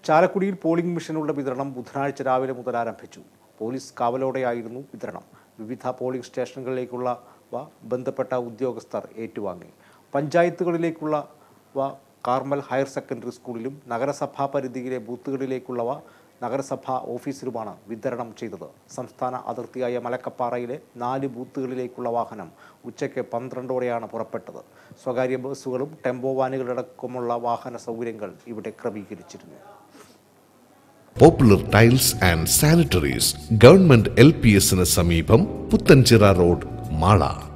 ചാലക്കുടിയിൽ പോളിംഗ് മെഷീനുകളുടെ വിതരണം ബുധനാഴ്ച രാവിലെ മുതൽ ആരംഭിച്ചു പോലീസ് കാവലോടെയായിരുന്നു വിതരണം വിവിധ പോളിംഗ് സ്റ്റേഷനുകളിലേക്കുള്ളവ ബന്ധപ്പെട്ട ഉദ്യോഗസ്ഥർ ഏറ്റുവാങ്ങി പഞ്ചായത്തുകളിലേക്കുള്ളവ കാർമൽ ഹയർ സെക്കൻഡറി സ്കൂളിലും നഗരസഭാ പരിധിയിലെ ബൂത്തുകളിലേക്കുള്ളവ നഗരസഭാ ഓഫീസിലുമാണ് വിതരണം ചെയ്തത് സംസ്ഥാന അതിർത്തിയായ മലക്കപ്പാറയിലെ നാല് ബൂത്തുകളിലേക്കുള്ള വാഹനം ഉച്ചയ്ക്ക് പന്ത്രണ്ടോടെയാണ് പുറപ്പെട്ടത് സ്വകാര്യ ബസ്സുകളും ടെമ്പോ വാനുകളടക്കമുള്ള വാഹന സൗകര്യങ്ങൾ ഇവിടെ ക്രമീകരിച്ചിരുന്നു popular tiles and sanitaries government L P എസിന് സമീപം പുത്തൻചിറ റോഡ് മാള